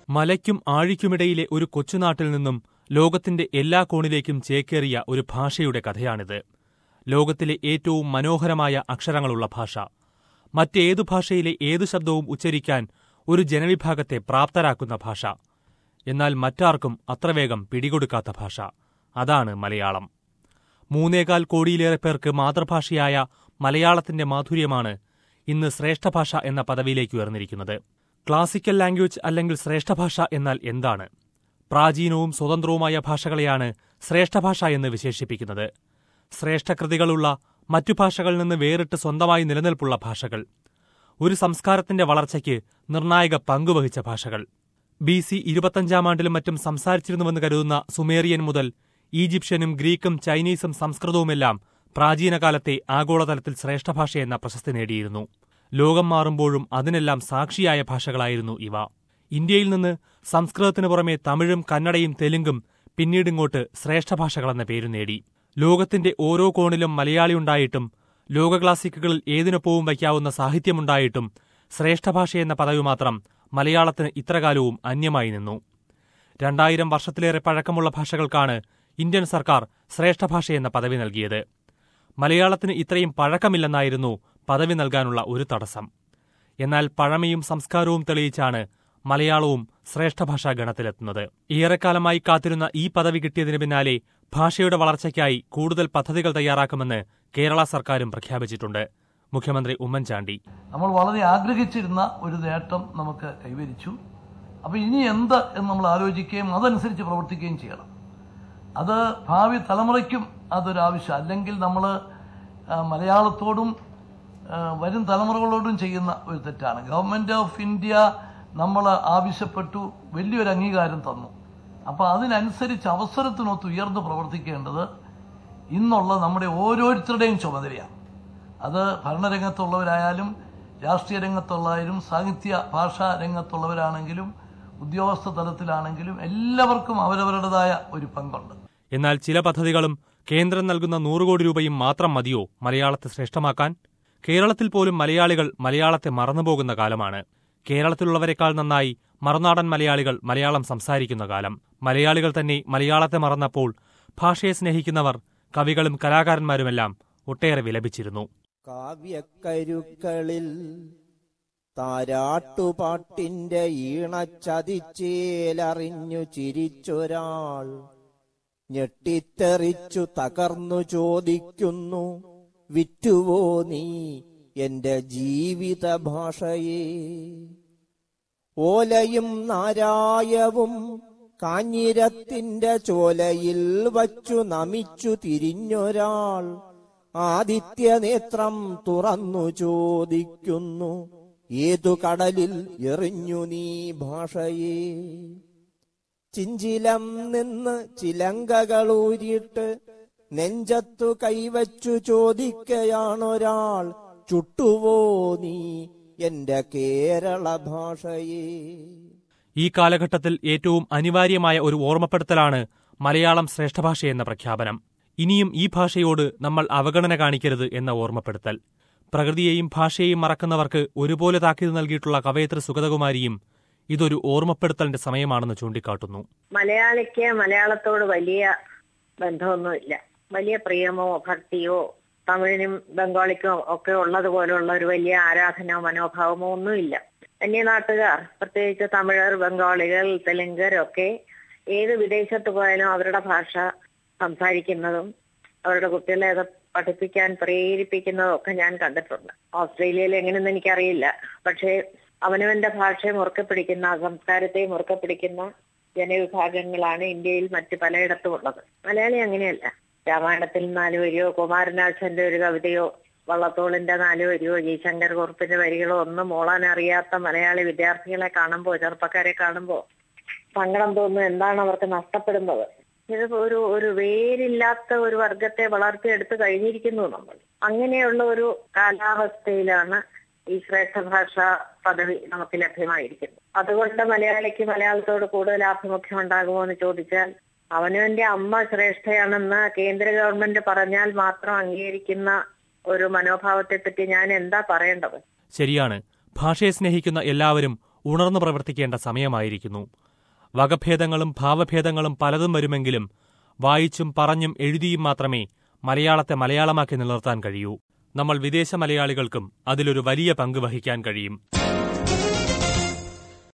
മലയ്ക്കും ആഴിക്കുമിടയിലെ ഒരു കൊച്ചുനാട്ടിൽ നിന്നും ലോകത്തിന്റെ എല്ലാ കോണിലേക്കും ചേക്കേറിയ ഒരു ഭാഷയുടെ കഥയാണിത് ലോകത്തിലെ ഏറ്റവും മനോഹരമായ അക്ഷരങ്ങളുള്ള ഭാഷ മറ്റേതു ഭാഷയിലെ ഏതു ശബ്ദവും ഉച്ചരിക്കാൻ ഒരു ജനവിഭാഗത്തെ പ്രാപ്തരാക്കുന്ന ഭാഷ എന്നാൽ മറ്റാർക്കും അത്ര വേഗം പിടികൊടുക്കാത്ത ഭാഷ അതാണ് മലയാളം മൂന്നേകാൽ കോടിയിലേറെ പേർക്ക് മാതൃഭാഷയായ മലയാളത്തിന്റെ മാധുര്യമാണ് ഇന്ന് ശ്രേഷ്ഠഭാഷ എന്ന പദവിയിലേക്ക് ഉയർന്നിരിക്കുന്നത് ക്ലാസിക്കൽ ലാംഗ്വേജ് അല്ലെങ്കിൽ ശ്രേഷ്ഠഭാഷ എന്നാൽ എന്താണ് പ്രാചീനവും സ്വതന്ത്രവുമായ ഭാഷകളെയാണ് ശ്രേഷ്ഠഭാഷ എന്ന് വിശേഷിപ്പിക്കുന്നത് ശ്രേഷ്ഠകൃതികളുള്ള മറ്റു ഭാഷകളിൽ നിന്ന് വേറിട്ട് സ്വന്തമായി നിലനിൽപ്പുള്ള ഭാഷകൾ ഒരു സംസ്കാരത്തിന്റെ വളർച്ചയ്ക്ക് നിർണായക പങ്കുവഹിച്ച ഭാഷകൾ ബി സി ഇരുപത്തഞ്ചാം ആണ്ടിലും മറ്റും സംസാരിച്ചിരുന്നുവെന്ന് കരുതുന്ന സുമേറിയൻ മുതൽ ഈജിപ്ഷ്യനും ഗ്രീക്കും ചൈനീസും സംസ്കൃതവുമെല്ലാം പ്രാചീനകാലത്തെ ആഗോളതലത്തിൽ ശ്രേഷ്ഠഭാഷയെന്ന പ്രശസ്തി നേടിയിരുന്നു ലോകം മാറുമ്പോഴും അതിനെല്ലാം സാക്ഷിയായ ഭാഷകളായിരുന്നു ഇവ ഇന്ത്യയിൽ നിന്ന് സംസ്കൃതത്തിനു പുറമെ തമിഴും കന്നഡയും തെലുങ്കും പിന്നീടിങ്ങോട്ട് ശ്രേഷ്ഠഭാഷകളെന്ന പേരു നേടി ലോകത്തിന്റെ ഓരോ കോണിലും മലയാളിയുണ്ടായിട്ടും ലോക ക്ലാസിക്കുകളിൽ ഏതിനൊപ്പവും വയ്ക്കാവുന്ന സാഹിത്യമുണ്ടായിട്ടും ശ്രേഷ്ഠഭാഷയെന്ന പദവി മാത്രം മലയാളത്തിന് ഇത്രകാലവും അന്യമായി നിന്നു രണ്ടായിരം വർഷത്തിലേറെ പഴക്കമുള്ള ഭാഷകൾക്കാണ് ഇന്ത്യൻ സർക്കാർ ശ്രേഷ്ഠഭാഷയെന്ന പദവി നൽകിയത് മലയാളത്തിന് ഇത്രയും പഴക്കമില്ലെന്നായിരുന്നു പദവി നൽകാനുള്ള ഒരു തടസ്സം എന്നാൽ പഴമയും സംസ്കാരവും തെളിയിച്ചാണ് മലയാളവും ശ്രേഷ്ഠഭാഷാ ഗണത്തിലെത്തുന്നത് ഏറെക്കാലമായി കാത്തിരുന്ന ഈ പദവി കിട്ടിയതിനു പിന്നാലെ ഭാഷയുടെ വളർച്ചയ്ക്കായി കൂടുതൽ പദ്ധതികൾ തയ്യാറാക്കുമെന്ന് കേരള സർക്കാരും പ്രഖ്യാപിച്ചിട്ടുണ്ട് മുഖ്യമന്ത്രി ഉമ്മൻചാണ്ടി നമ്മൾ വളരെ ആഗ്രഹിച്ചിരുന്ന ഒരു നേട്ടം നമുക്ക് കൈവരിച്ചു അപ്പോൾ ഇനി എന്ത് എന്ന് നമ്മൾ ആലോചിക്കുകയും അതനുസരിച്ച് പ്രവർത്തിക്കുകയും ചെയ്യണം അത് ഭാവി തലമുറയ്ക്കും അതൊരു ആവശ്യം അല്ലെങ്കിൽ നമ്മൾ മലയാളത്തോടും ആ, വരും തലമുറകളോടും ചെയ്യുന്ന ഒരു തെറ്റാണ് ഗവൺമെൻറ് ഓഫ് ഇന്ത്യ നമ്മൾ ആവശ്യപ്പെട്ടു വലിയൊരു അംഗീകാരം തന്നു അപ്പോൾ അതിനനുസരിച്ച് അവസരത്തിനൊത്ത് ഉയർന്ന് പ്രവർത്തിക്കേണ്ടത് ഇന്നുള്ള നമ്മുടെ ഓരോരുത്തരുടെയും ചുമതലയാണ് അത് ഭരണരംഗത്തുള്ളവരായാലും രാഷ്ട്രീയ രംഗത്തുള്ളവരും സാഹിത്യ ഭാഷാ രംഗത്തുള്ളവരാണെങ്കിലും ഉദ്യോഗസ്ഥ തലത്തിലാണെങ്കിലും എല്ലാവർക്കും അവരവരുടേതായ ഒരു പങ്കുണ്ട് എന്നാൽ ചില പദ്ധതികളും കേന്ദ്രം നൽകുന്ന നൂറ് കോടി രൂപയും മാത്രം മതിയോ മലയാളത്തെ ശ്രേഷ്ഠമാക്കാൻ കേരളത്തിൽ പോലും മലയാളികൾ മലയാളത്തെ മറന്നുപോകുന്ന കാലമാണ് കേരളത്തിലുള്ളവരെക്കാൾ നന്നായി മറുനാടൻ മലയാളികൾ മലയാളം സംസാരിക്കുന്ന കാലം മലയാളികൾ തന്നെ മലയാളത്തെ മറന്നപ്പോൾ ഭാഷയെ സ്നേഹിക്കുന്നവർ കവികളും കലാകാരന്മാരുമെല്ലാം ഒട്ടേറെ വിലപിച്ചിരുന്നു കാവ്യക്കരുക്കളിൽ താരാട്ടുപാട്ടിന്റെ ഈണച്ചതിച്ചേലറിഞ്ഞു ചിരിച്ചൊരാൾ ഞെട്ടിത്തെറിച്ചു തകർന്നു ചോദിക്കുന്നു വിറ്റുവോ നീ എന്റെ ജീവിത ഭാഷയെ ഓലയും നാരായവും കാഞ്ഞിരത്തിന്റെ ചോലയിൽ വച്ചു നമിച്ചു തിരിഞ്ഞൊരാൾ ആദിത്യനേത്രം തുറന്നു ചോദിക്കുന്നു ഏതു കടലിൽ എറിഞ്ഞു നീ ഭാഷയെ ചിഞ്ചിലം നിന്ന് ചിലങ്കകളൂരിട്ട് നെഞ്ചത്തു കൈവച്ചു ചോദിക്കയാണൊരാൾ ചുട്ടുവോ നീ എന്റെ കേരള ഭാഷയെ ഈ കാലഘട്ടത്തിൽ ഏറ്റവും അനിവാര്യമായ ഒരു ഓർമ്മപ്പെടുത്തലാണ് മലയാളം ശ്രേഷ്ഠഭാഷയെന്ന പ്രഖ്യാപനം ഇനിയും ഈ ഭാഷയോട് നമ്മൾ അവഗണന കാണിക്കരുത് എന്ന ഓർമ്മപ്പെടുത്തൽ പ്രകൃതിയെയും ഭാഷയെയും മറക്കുന്നവർക്ക് ഒരുപോലെ താക്കീത് നൽകിയിട്ടുള്ള കവയത്രി സുഗതകുമാരിയും ഇതൊരു ഓർമ്മപ്പെടുത്തലിന്റെ സമയമാണെന്ന് ചൂണ്ടിക്കാട്ടുന്നു മലയാളിക്ക് മലയാളത്തോട് വലിയ ബന്ധമൊന്നുമില്ല വലിയ പ്രിയമോ ഭക്തിയോ തമിഴിനും ബംഗാളിക്കും ഒക്കെ ഉള്ളതുപോലുള്ള ഒരു വലിയ ആരാധനയോ മനോഭാവമോ ഒന്നുമില്ല അന്യനാട്ടുകാർ പ്രത്യേകിച്ച് തമിഴർ ബംഗാളികൾ തെലുങ്കരൊക്കെ ഏത് വിദേശത്ത് പോയാലും അവരുടെ ഭാഷ സംസാരിക്കുന്നതും അവരുടെ കുട്ടികളെ അത് പഠിപ്പിക്കാൻ പ്രേരിപ്പിക്കുന്നതും ഒക്കെ ഞാൻ കണ്ടിട്ടുണ്ട് ഓസ്ട്രേലിയയിൽ എങ്ങനെയൊന്നും എനിക്കറിയില്ല പക്ഷേ അവനവന്റെ ഭാഷയെ മുറുക്കെ പിടിക്കുന്ന സംസ്കാരത്തെ മുറുക്കെ പിടിക്കുന്ന ജനവിഭാഗങ്ങളാണ് ഇന്ത്യയിൽ മറ്റ് പലയിടത്തും ഉള്ളത് മലയാളി അങ്ങനെയല്ല രാമായണത്തിൽ നാല് വരിയോ കുമാരനാശന്റെ ഒരു കവിതയോ വള്ളത്തോളിന്റെ നാല് വരിയോ ജി ശങ്കർ കുറുപ്പിന്റെ വരികളോ ഒന്നും മോളാൻ അറിയാത്ത മലയാളി വിദ്യാർത്ഥികളെ കാണുമ്പോൾ ചെറുപ്പക്കാരെ കാണുമ്പോൾ സങ്കടം തോന്നുന്നു എന്താണ് അവർക്ക് നഷ്ടപ്പെടുന്നത് ഇത് ഒരു ഒരു വേരില്ലാത്ത ഒരു വർഗത്തെ വളർത്തിയെടുത്ത് കഴിഞ്ഞിരിക്കുന്നു നമ്മൾ അങ്ങനെയുള്ള ഒരു കാലാവസ്ഥയിലാണ് ഈ ശ്രേഷ്ഠ ഭാഷ പദവി നമുക്ക് ലഭ്യമായിരിക്കുന്നത് അതുകൊണ്ട് മലയാളിക്ക് മലയാളത്തോട് കൂടുതൽ ആഭിമുഖ്യം ഉണ്ടാകുമോ എന്ന് ചോദിച്ചാൽ അവനവന്റെ അമ്മ ശ്രേഷ്ഠയാണെന്ന് കേന്ദ്ര ഗവൺമെന്റ് പറഞ്ഞാൽ മാത്രം അംഗീകരിക്കുന്ന ഒരു മനോഭാവത്തെ പറ്റി ഞാൻ എന്താ പറയേണ്ടത് ശരിയാണ് ഭാഷയെ സ്നേഹിക്കുന്ന എല്ലാവരും ഉണർന്നു പ്രവർത്തിക്കേണ്ട സമയമായിരിക്കുന്നു വകഭേദങ്ങളും ഭാവഭേദങ്ങളും പലതും വരുമെങ്കിലും വായിച്ചും പറഞ്ഞും എഴുതിയും മാത്രമേ മലയാളത്തെ മലയാളമാക്കി നിലനിർത്താൻ കഴിയൂ നമ്മൾ വിദേശ മലയാളികൾക്കും അതിലൊരു വലിയ പങ്ക് വഹിക്കാൻ കഴിയും